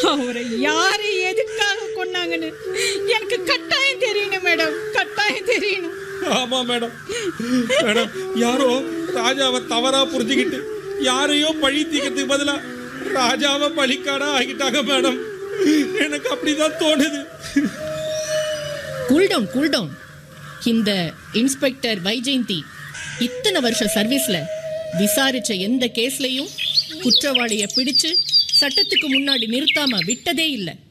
அவரை யாரு எதுக்காக கொன்னாங்கன்னு எனக்கு கட்டாயம் தெரியணும் மேடம் கட்டாயம் தெரியணும் ஆமா மேடம் மேடம் யாரோ ராஜாவை தவறா புரிஞ்சுக்கிட்டு யாரையோ பழி தீக்கிறதுக்கு பதிலா ராஜாவை பலிக்காடா ஆகிட்டாங்க மேடம் எனக்கு அப்படிதான் தோணுது கூல் டவுன் கூல் டவுன் இந்த இன்ஸ்பெக்டர் வைஜெயந்தி இத்தனை வருஷ சர்வீஸ்ல விசாரிச்ச எந்த கேஸ்லயும் குற்றவாளிய பிடிச்சு சட்டத்துக்கு முன்னாடி நிறுத்தாம விட்டதே இல்லை